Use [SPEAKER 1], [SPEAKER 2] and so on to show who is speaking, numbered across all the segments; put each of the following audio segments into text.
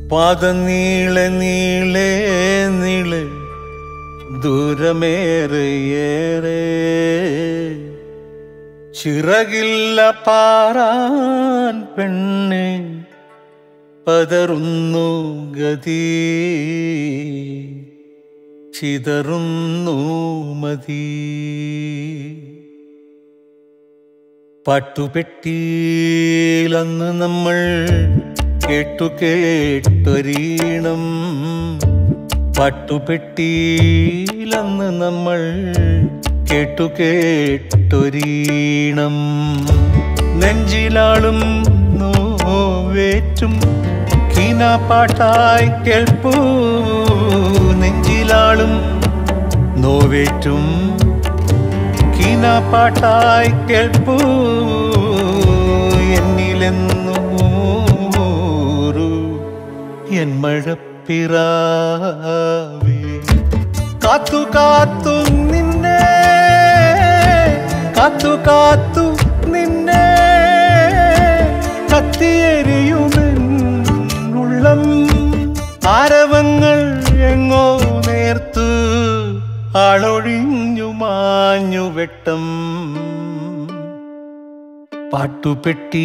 [SPEAKER 1] പാദനീളെ നീളെ നീളെ ദൂരമേറെയേറെ ചിറകില്ല പാറാൻ പെണ്ണെ പതറുന്നു ഗതി ചിതറുന്നു മതി പാട്ടുപെട്ടിയിലന്ന് നമ്മൾ കേട്ടു കേട്ടൊരീണം പാട്ടുപെട്ടിയിലന്ന് നമ്മൾ കേട്ടു കേട്ടൊരീണം നെഞ്ചിലാളും നോവേറ്റും കീനാപ്പാട്ടായി കേൾപ്പൂ നെഞ്ചിലാളും നോവേറ്റും കീനാപ്പാട്ടായി കേൾപ്പൂ എന്നിലെന്നൂരു എൻ മഴപ്പിറാവേ കാത്തു കാത്തു നിന്നെ കാത്തു കാത്തു നിന്നെ കത്തിയെരിയുമെൻ ഉള്ളം ആരവങ്ങൾ എങ്ങോ നേർത്തു ആളൊഴിഞ്ഞു മാഞ്ഞു വെട്ടം പാട്ടുപെട്ടി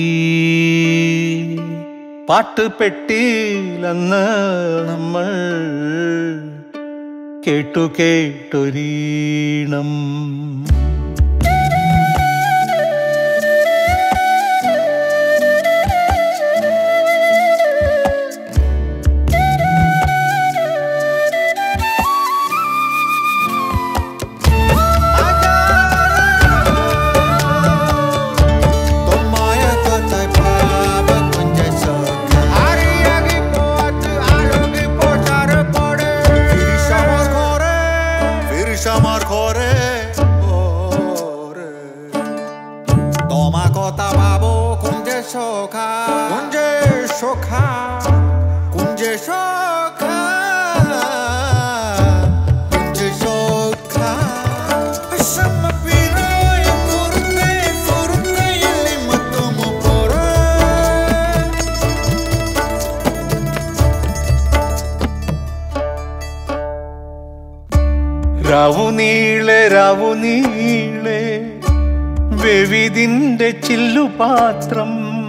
[SPEAKER 1] പാട്ടുപെട്ടിയിലന്ന് നമ്മൾ കേട്ടു കേട്ടൊരീണം
[SPEAKER 2] Tomaya kotai paba kunja soka Ariagi poatu alogi potare pode Firisha mar kore Firisha mar kore Ore Toma kota babo kunja soka Kunja soka Kunja soka Kunja soka Sama piroy furte furte ili matumo pore
[SPEAKER 1] രാവുനീളെ രാവുനീളെ വെവിതിന്റെ ചില്ലുപാത്രം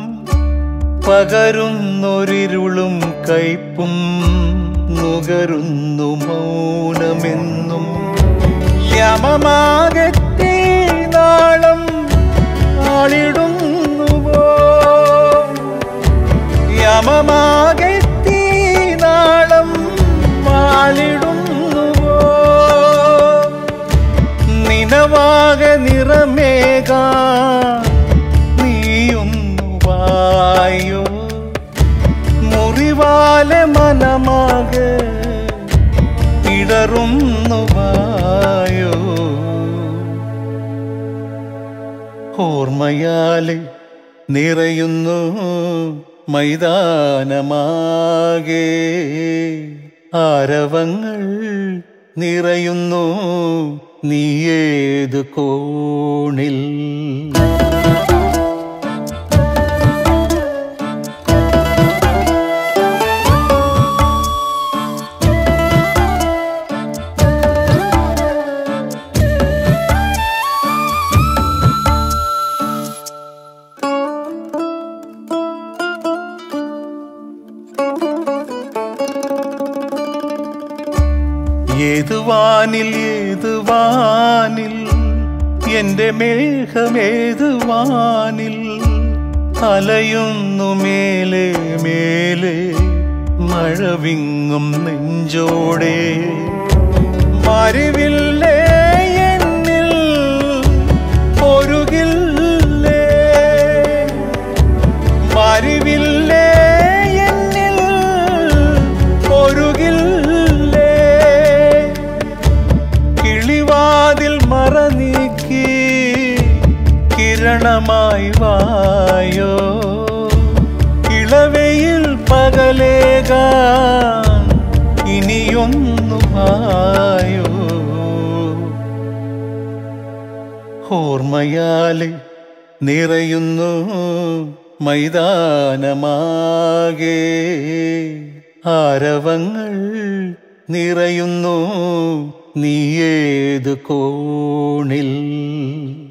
[SPEAKER 1] പകരുന്നൊരിരുളും കയ്പും നുകരുന്നു മൗനമെന്നും യമമാകത്തെ നാളം ആളിടുന്നുവോ യമമാകത്തെ നാളം ആളിടുന്നുവോ നിനവാക നിറമേക നീയൊന്നു വായോ മുറിവാലെ മനമാക ഇടറുന്നു വായോ ഓർമ്മയാലെ നിറയുന്നു മൈതാനമാകെ ആരവങ്ങൾ നിറയുന്നു നീയേത് കോണിൽ ഏത് വാനിൽ ഏത് വാനിൽ എന്റെ മേഘമേത് വാനിൽ അലയുന്നു മേലെ മേലെ മഴവിങ്ങും നെഞ്ചോടെ മരുവില്ലേ എന്നിൽ പൊരുകില്ലേ മരുവില്ലേ എന്നിൽ പൊരുകില്ലേ കിളിവാതിൽ മറനീക്കി കിരണമായി വായോ ഇളവയിൽ പകലേകാൻ ഇനിയൊന്നു വായോ ഓർമ്മയാലെ നിറയുന്നു മൈതാനമാകെ ആരവങ്ങൾ നിറയുന്നു നീ ഏത് കോണിൽ